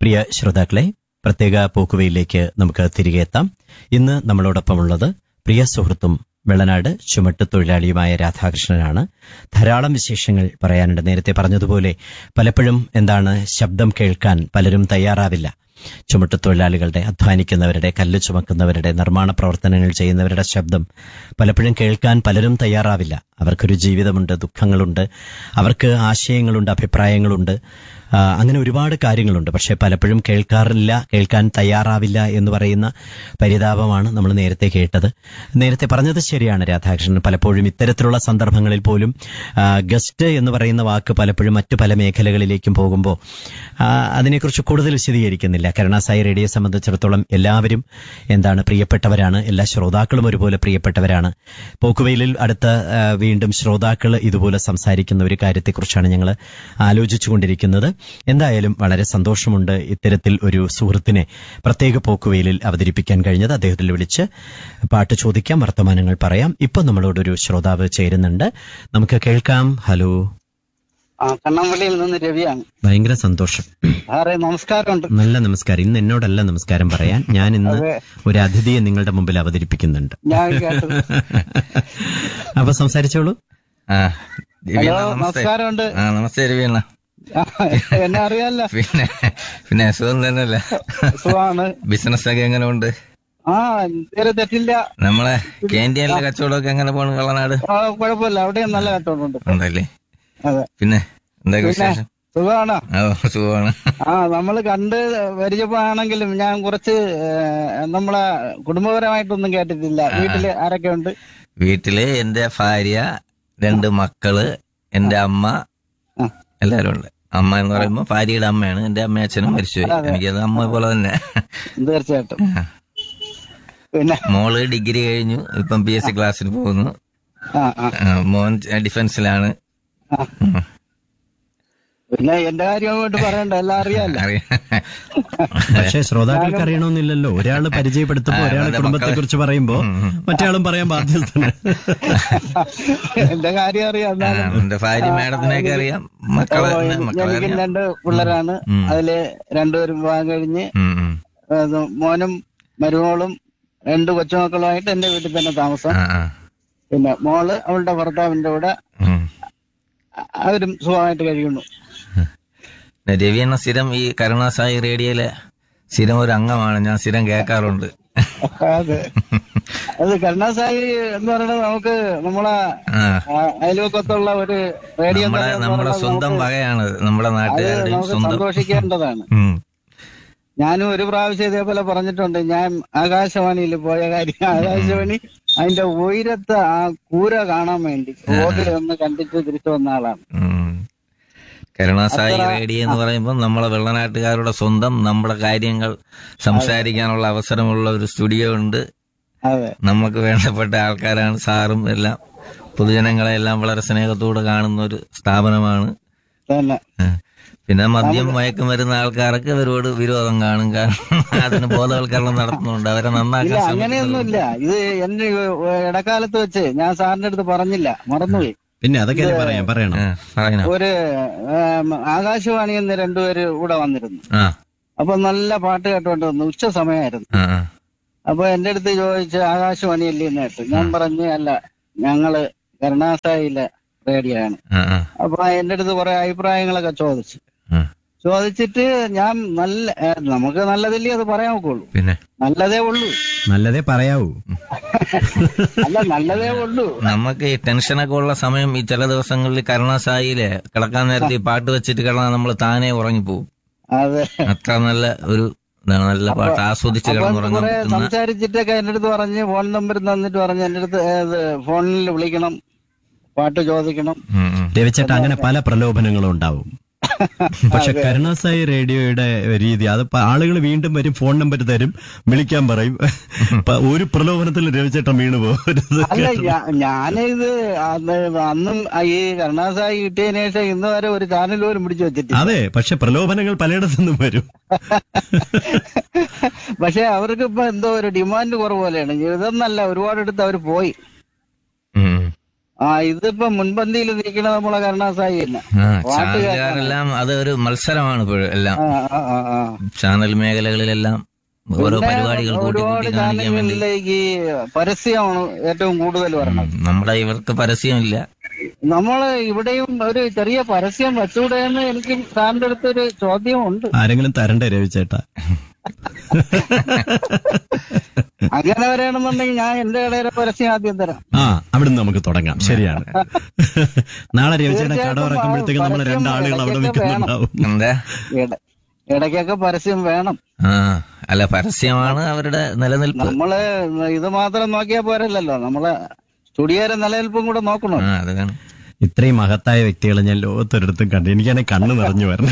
പ്രിയ ശ്രോതാക്കളെ പ്രത്യേക പോക്കുവയിലേക്ക് നമുക്ക് തിരികെ എത്താം ഇന്ന് നമ്മളോടൊപ്പമുള്ളത് പ്രിയ സുഹൃത്തും വെള്ളനാട് ചുമട്ട് തൊഴിലാളിയുമായ രാധാകൃഷ്ണനാണ് ധാരാളം വിശേഷങ്ങൾ പറയാനുണ്ട് നേരത്തെ പറഞ്ഞതുപോലെ പലപ്പോഴും എന്താണ് ശബ്ദം കേൾക്കാൻ പലരും തയ്യാറാവില്ല ചുമട്ട് തൊഴിലാളികളുടെ അധ്വാനിക്കുന്നവരുടെ കല്ല് ചുമക്കുന്നവരുടെ നിർമ്മാണ പ്രവർത്തനങ്ങൾ ചെയ്യുന്നവരുടെ ശബ്ദം പലപ്പോഴും കേൾക്കാൻ പലരും തയ്യാറാവില്ല അവർക്കൊരു ജീവിതമുണ്ട് ദുഃഖങ്ങളുണ്ട് അവർക്ക് ആശയങ്ങളുണ്ട് അഭിപ്രായങ്ങളുണ്ട് ആ, അങ്ങനെ ഒരുപാട് കാര്യങ്ങളുണ്ട് പക്ഷെ പലപ്പോഴും കേൾക്കാറില്ല കേൾക്കാൻ തയ്യാറാവില്ല എന്ന് പറയുന്ന പരിതാപമാണ് നമ്മൾ നേരത്തെ കേട്ടത് നേരത്തെ പറഞ്ഞത് ശരിയാണ് രാധാകൃഷ്ണൻ പലപ്പോഴും ഇത്തരത്തിലുള്ള സന്ദർഭങ്ങളിൽ പോലും ആ, ഗസ്റ്റ് എന്ന് പറയുന്ന വാക്ക് പലപ്പോഴും മറ്റു പല മേഖലകളിലേക്കും പോകുമ്പോൾ ആ, അതിനെക്കുറിച്ച് കൂടുതൽ വിശദീകരിക്കുന്നില്ല കരുണാസായി റേഡിയോയെ സംബന്ധിച്ചിടത്തോളം എല്ലാവരും എന്താണ് പ്രിയപ്പെട്ടവരാണ് എല്ലാ ശ്രോതാക്കളും ഒരുപോലെ പ്രിയപ്പെട്ടവരാണ് പോക്കുവെയിലിൽ അടുത്ത ആ, വീണ്ടും ശ്രോതാക്കൾ ഇതുപോലെ സംസാരിക്കുന്ന ഒരു കാര്യത്തെക്കുറിച്ചാണ് ഞങ്ങൾ ആലോചിച്ചുകൊണ്ടിരിക്കുന്നത് എന്തായാലും വളരെ സന്തോഷമുണ്ട് ഇത്തരത്തിൽ ഒരു സുഹൃത്തിനെ പ്രത്യേക പോക്കുവെയിലിൽ അവതരിപ്പിക്കാൻ കഴിഞ്ഞത് അദ്ദേഹത്തിൽ വിളിച്ച് പാട്ട് ചോദിക്കാം വർത്തമാനങ്ങൾ പറയാം ഇപ്പൊ നമ്മളോടൊരു ശ്രോതാവ് ചേരുന്നുണ്ട് നമുക്ക് കേൾക്കാം ഹലോ ആ കണ്ണമ്പള്ളിയിൽ നിന്ന് രവിയാണ് ഭയങ്കര സന്തോഷം സാറേ നമസ്കാരമുണ്ട് നല്ല നമസ്കാരം ഇന്ന് എന്നോടല്ല നമസ്കാരം പറയാൻ ഞാൻ ഇന്ന് അതെ. ഒരു അതിഥിയെ നിങ്ങളുടെ മുമ്പിൽ അവതരിപ്പിക്കുന്നുണ്ട് ഞാൻ കേട്ടു അപ്പൊ സംസാരിച്ചോളൂ ആ ദിവ്യ ഹലോ നമസ്തേ നമസ്കാരമുണ്ട് ആ നമസ്തേ രവിയണ്ണ ആ, എന്നെ അറിയാല്ല പിന്നെ പിന്നെ സുഖം തന്നെയല്ലേ സുഖമാണ് ബിസിനസ് ഒക്കെ എങ്ങനെ ഉണ്ട് ആ തീരെ തെറ്റില്ല നമ്മളെ ക്യാൻറ്റീനിലെ കച്ചവടമൊക്കെ എങ്ങനെ പോണു കള്ളനാട് ആ, കുഴപ്പമില്ല അവിടെയും നല്ല കട്ടോണ്ടുണ്ട് ഉണ്ടല്ലേ അതെ പിന്നെ എന്തൊക്കെ പിന്നെ വിശേഷം സുഖമാണ് ആ സുഖമാണ് ആ നമ്മൾ കണ്ട് പരിചയമാണെങ്കിലും ഞാൻ കുറച്ച് ഏ, നമ്മളെ കുടുംബപരമായിട്ടൊന്നും കേട്ടിട്ടില്ല വീട്ടില് ആരൊക്കെ ഉണ്ട് വീട്ടില് എന്റെ ഭാര്യ രണ്ട് മക്കള് എന്റെ അമ്മ ആ. എല്ലാരും ഉണ്ട് അമ്മ എന്ന് പറയുമ്പോ ഭാര്യയുടെ അമ്മയാണ് എന്റെ അമ്മയും അച്ഛനും മരിച്ചുപോയി അതെ. എനിക്കത് അമ്മ പോലെ തന്നെ തീർച്ചയായിട്ടും പിന്നെ മോള് ഡിഗ്രി കഴിഞ്ഞു ഇപ്പം പി എസ് സി ക്ലാസ്സിന് പോകുന്നു ആ ആ ആ, മോൻ ഡിഫൻസിലാണ് ആ. പിന്നെ എന്റെ കാര്യം അങ്ങോട്ട് പറയണ്ട എല്ലാം അറിയാലോ അറിയാം പക്ഷേ ശ്രോതാക്കൾക്ക് അറിയണമെന്നില്ലല്ലോ ഒരാള് പരിചയപ്പെടുത്തുമ്പോ ആ, ഒരാളെ അവരുടെ കുടുംബത്തെ കുറിച്ച് പറയുമ്പോ ഉം, ഉം. മറ്റേ പറയാൻ ബാധ്യസ്ഥന് എന്റെ കാര്യം അറിയാം ആ, എന്നാലും എന്റെ ഭാര്യ മാഡത്തിനെയൊക്കെ അറിയാം മക്കളെ ഓ, മക്കളെ എനിക്കും അറിയാം രണ്ട് പിള്ളേരാണ് ഉം. അതില് രണ്ടുപേരും വിവാഹം കഴിഞ്ഞ് ഉം, ഉം. അത് മോനും മരുമോളും രണ്ട് കൊച്ചുമക്കളുമായിട്ട് എന്റെ വീട്ടിൽ തന്നെ താമസം ആ, ആ. പിന്നെ മോള് അവളുടെ ഭർത്താവിന്റെ കൂടെ ഉം. അ- അവരും സുഖമായിട്ട് കഴിയുന്നു പിന്നെ രവി എന്ന സ്ഥിരം ഈ കരുണാസായി റേഡിയോയിലെ സ്ഥിരം ഒരു അംഗമാണ് ഞാൻ സ്ഥിരം കേൾക്കാറുണ്ട് അതെ അത് കരുണാസായി എന്ന് പറയുന്നത് നമുക്ക് നമ്മളെ ആ ആ, അയൽവക്കത്തുള്ള ഒരു റേഡിയോ നമ്മുടെ നമ്മുടെ സ്വന്തം വകയാണ് നമ്മുടെ അത് നാട്ടുകാരുടെയും നമുക്ക് സ്വന്തം സന്തോഷിക്കേണ്ടതാണ് ഉം. ഞാനും ഒരു പ്രാവശ്യം ഇതേപോലെ പറഞ്ഞിട്ടുണ്ട് ഞാൻ ആകാശവാണിയിൽ പോയ കാര്യം ആകാശവാണി അതിന്റെ ഉയരത്തെ ആ കൂര കാണാൻ വേണ്ടി റോഡിൽ ഒന്ന് കണ്ടിട്ട് തിരിച്ചു വന്ന ആളാണ് ഉം. കരുണാസായി റേഡിയോ എന്ന് പറയുമ്പോൾ നമ്മളെ വെള്ളനാട്ടുകാരുടെ സ്വന്തം നമ്മുടെ കാര്യങ്ങൾ സംസാരിക്കാനുള്ള അവസരമുള്ള ഒരു സ്റ്റുഡിയോ ഉണ്ട് അതെ നമുക്ക് വേണ്ടപ്പെട്ട ആൾക്കാരാണ് സാറും എല്ലാം പൊതുജനങ്ങളെ എല്ലാം വളരെ സ്നേഹത്തോടെ കാണുന്ന ഒരു സ്ഥാപനമാണ് തന്നെ ആ. പിന്നെ മദ്യം മയക്കം വരുന്ന ആൾക്കാർക്ക് ഇവരോട് വിരോധം കാണും കാരണം അതിന് ബോധവൽക്കരണം നടത്തുന്നുണ്ട് അവരെ ഇല്ല നന്നാക്കാൻ അങ്ങനെയൊന്നുമില്ല ഇത് എന്റെ ഇടക്കാലത്ത് വെച്ച് ഞാൻ സാറിന്റെ അടുത്ത് പറഞ്ഞില്ല മറന്നുപോയി പിന്നെ അതൊക്കെ അല്ലേ പറയാം പറയണം ആ, പറയണം ഒരു ഏം, ആകാശവാണി എന്ന് രണ്ടുപേര് കൂടെ വന്നിരുന്നു ആ അപ്പൊ നല്ല പാട്ട് കേട്ടോണ്ട് വന്നു ഉച്ച സമയമായിരുന്നു ആ ആ. അപ്പൊ എന്റെ അടുത്ത് ചോദിച്ച് ആകാശവാണിയല്ലേ എന്ന് കേട്ടു ഞാൻ പറഞ്ഞു അല്ല ഞങ്ങള് കരുണാസായിലെ റേഡിയോ ആണ് ആ ആ അപ്പൊ എന്റെ അടുത്ത് കുറെ അഭിപ്രായങ്ങളൊക്കെ ചോദിച്ചു ആ. ചോദിച്ചിട്ട് ഞാൻ നല്ല ഏ, നമുക്ക് നല്ലതല്ലേ അത് പറയാൻ ഒക്കുള്ളൂ പിന്നെ നല്ലതേ ഉള്ളൂ നല്ലതേ പറയാവൂ അല്ല നല്ലതേ ഉള്ളൂ നമുക്ക് ഈ ടെൻഷനൊക്കെ ഉള്ള സമയം ഈ ചില ദിവസങ്ങളിൽ കരുണാസായില് കിടക്കാൻ നേരത്തെ ഈ പാട്ട് വെച്ചിട്ട് കിടന്നാൽ നമ്മൾ താനേ ഉറങ്ങിപ്പോവും അതെ അത്ര നല്ല ഒരു ഇതാണ് നല്ല പാട്ട് ആസ്വദിച്ച് അപ്പൊ കിടന്നുറങ്ങാൻ കുറെ പറ്റുന്ന സംസാരിച്ചിട്ടൊക്കെ എന്റെ അടുത്ത് പറഞ്ഞ് ഫോൺ നമ്പർ തന്നിട്ട് പറഞ്ഞ് എന്റെ അടുത്ത് ഏത് ഫോണിൽ വിളിക്കണം പാട്ട് ചോദിക്കണം ഉം, ഉം. രവിച്ചേട്ട അങ്ങനെ പല പ്രലോഭനങ്ങളും ഉണ്ടാവും പക്ഷെ കരുണാസായി റേഡിയോയുടെ രീതി അത് ആളുകൾ വീണ്ടും വരും ഫോൺ നമ്പർ തരും വിളിക്കാൻ പറയും പ- ഒരു പ്രലോഭനത്തിൽ രവിച്ചേട്ടൻ വീണു പോകരുത് അല്ല ഞാ- ഞാനിത് അന്ന് അന്നും ഈ കരുണാസായി കിട്ടിയതിനു ശേഷം ഇന്ന് വരെ ഒരു ചാനൽ പോലും പിടിച്ചു വെച്ചിട്ടില്ല അതെ പക്ഷെ പ്രലോഭനങ്ങൾ പലയിടത്തുനിന്നും വരും പക്ഷെ അവർക്ക് ഇപ്പൊ എന്തോ ഒരു ഡിമാൻഡ് കുറവ് പോലെയാണ് ഇതൊന്നല്ല ഒരുപാട് അടുത്ത് അവർ പോയി ഉം. ആ ഇതിപ്പോ മുൻപന്തിയിൽ നിൽക്കുന്നത് നമ്മളെ കരുണാസായി തന്നെ ആ പാട്ട് ചാനലുകാരെല്ലാം അത് ഒരു മത്സരമാണ് ഇപ്പോഴും എല്ലാം ആ ആ ആ ആ ചാനൽ മേഖലകളിലെല്ലാം ഓരോ പിന്നെ പരിപാടികൾ കൂട്ടി ഒരുപാട് കൂട്ടി കാണിക്കാൻ വേണ്ടി ചാനലുകളിലേക്ക് പരസ്യമാണ് ഏറ്റവും കൂടുതൽ ഉം, വരണം നമ്മുടെ ഇവർക്ക് പരസ്യമില്ല നമ്മള് ഇവിടെയും ഒരു ചെറിയ പരസ്യം വെച്ചുകൂടെ എന്ന് എനിക്ക് സാറിന്റെ അടുത്തൊരു ചോദ്യമുണ്ട് ആരെങ്കിലും തരണ്ടേ രവിച്ചേട്ടാ അങ്ങനെ വരണമെന്നുണ്ടെങ്കിൽ ഞാൻ എന്റെ കടയിലെ പരസ്യം ആദ്യം തരാം ആ അവിടുന്ന് നമുക്ക് തുടങ്ങാം ശരിയാണ് നാളെ രവിച്ചേട്ടൻ കട തീർച്ചയായിട്ടും ഇറക്കുമ്പോഴത്തേക്ക് നമ്മൾ പരസ്യം രണ്ടാളുകൾ അവിടെ ഇടയ്ക്കൊക്കെ നിൽക്കുന്നുണ്ടാവും എന്താ ഇട- ഇടയ്ക്കൊക്കെ പരസ്യം വേണം ആ അല്ല പരസ്യമാണ് അവരുടെ നിലനിൽപ്പ് നമ്മള് ഇത് മാത്രം നോക്കിയാൽ പോരല്ലോ നമ്മളെ സ്റ്റുഡിയോയുടെ നിലനിൽപ്പും കൂടെ നോക്കണം ആ അതാണ് ഇത്രയും മഹത്തായ വ്യക്തികളെ ഞാൻ ലോകത്തൊരിടത്തും കണ്ടു എനിക്കാണെ കണ്ണ് നിറഞ്ഞു വരണം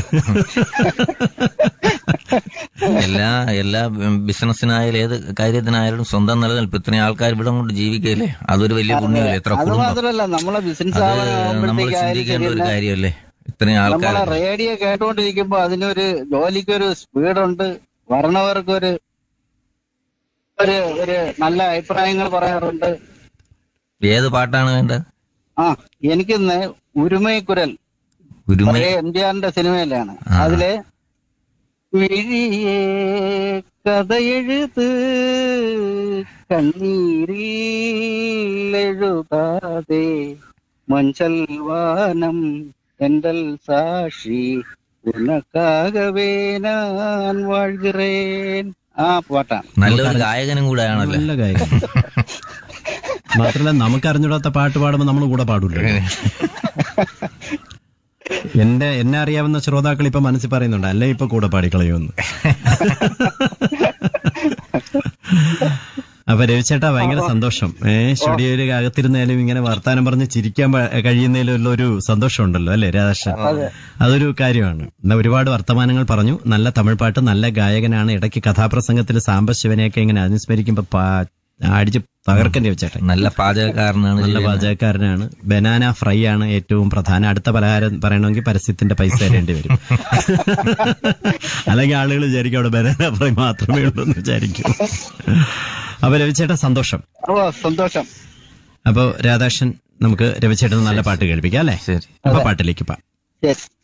എല്ലാ എല്ലാ ബിസിനസ്സിനായാലും ഏത് കാര്യത്തിനായാലും സ്വന്തം നിലനിൽപ്പ് ഇത്രയും ആൾക്കാർ ഇവിടെ കൊണ്ട് ജീവിക്കല്ലേ അതൊരു വലിയ പുണ്യമല്ലേ എത്ര അത് കുടുംബം മാത്രല്ല നമ്മളെ ബിസിനസ് അത് നമ്മൾ ചിന്തിക്കേണ്ട ഒരു കാര്യമല്ലേ ഇത്രയും ആൾക്കാർ നമ്മളെ റേഡിയോ കേട്ടോണ്ടിരിക്കുമ്പോ അതിനൊരു ജോലിക്കൊരു സ്പീഡുണ്ട് വരണവർക്കൊരു ഒരു ഒരു നല്ല അഭിപ്രായങ്ങൾ പറയാറുണ്ട് ഏത് പാട്ടാണ് വേണ്ടത് ആ എനിക്കിന്ന് ഉരുമൈക്കുരൽ ഉരുമ പഴയ എം ജി ആറിന്റെ സിനിമയിലാണ് ആ. അതില് വിഴിയേ കഥയെഴുത് കണ്ണീരിൽ എഴുതാതെ മഞ്ചൽ വാനം എന്തൽ സാക്ഷി ഉനക്കാകവേ ഞാൻ വാഴുகிறேன் ആ പാട്ടാണ് നല്ലൊരു ഗായകനും കൂടെ ആണല്ലോ നല്ല കാര്യം മാത്രമല്ല നമുക്ക് അറിഞ്ഞൂടാത്ത പാട്ട് പാടുമ്പോൾ നമ്മൾ കൂടെ പാടില്ല എന്റെ എന്നെ അറിയാവുന്ന ശ്രോതാക്കൾ ഇപ്പൊ മനസ്സിൽ പറയുന്നുണ്ട് അല്ലെ ഇപ്പൊ കൂടെ പാടിക്കളയുമെന്ന് അപ്പൊ രവിച്ചേട്ടാ ഭയങ്കര സന്തോഷം ഏഹ് സ്റ്റുഡിയോയിൽ അകത്തിരുന്നാലും ഇങ്ങനെ വർത്താനം പറഞ്ഞ് ചിരിക്കാൻ പ- കഴിയുന്നതിലുള്ള ഒരു സന്തോഷമുണ്ടല്ലോ അല്ലെ രാധാകൃഷ്ണൻ അതൊരു കാര്യമാണ് എന്നാ ഒരുപാട് വർത്തമാനങ്ങൾ പറഞ്ഞു നല്ല തമിഴ് പാട്ട് നല്ല ഗായകനാണ് ഇടയ്ക്ക് കഥാപ്രസംഗത്തിൽ സാംബശിവനെയൊക്കെ ഇങ്ങനെ അനുസ്മരിക്കുമ്പോ പാ- അടിച്ച് തകർക്കൻ രവിച്ചേട്ടൻ നല്ല പാചകക്കാരനാണ് നല്ല ചെയ്യുന്നത്. പാചകക്കാരനാണ് ബനാന ഫ്രൈ ആണ് ഏറ്റവും പ്രധാന അടുത്ത പലഹാരം പറയണമെങ്കിൽ പരസ്യത്തിന്റെ പൈസ തരേണ്ടി വരും അല്ലെങ്കിൽ ആളുകൾ വിചാരിക്കും അവിടെ ബനാന ഫ്രൈ മാത്രമേ ഉള്ളൂ എന്ന് വിചാരിക്കും അപ്പൊ രവിച്ചേട്ടൻ സന്തോഷം ഓ സന്തോഷം അപ്പൊ രാധാകൃഷ്ണൻ നമുക്ക് രവിച്ചേട്ടൻ നല്ല പാട്ട് കേൾപ്പിക്കാം അല്ലേ ശരി അപ്പൊ പാട്ടിലേക്ക് പോവാം ശരി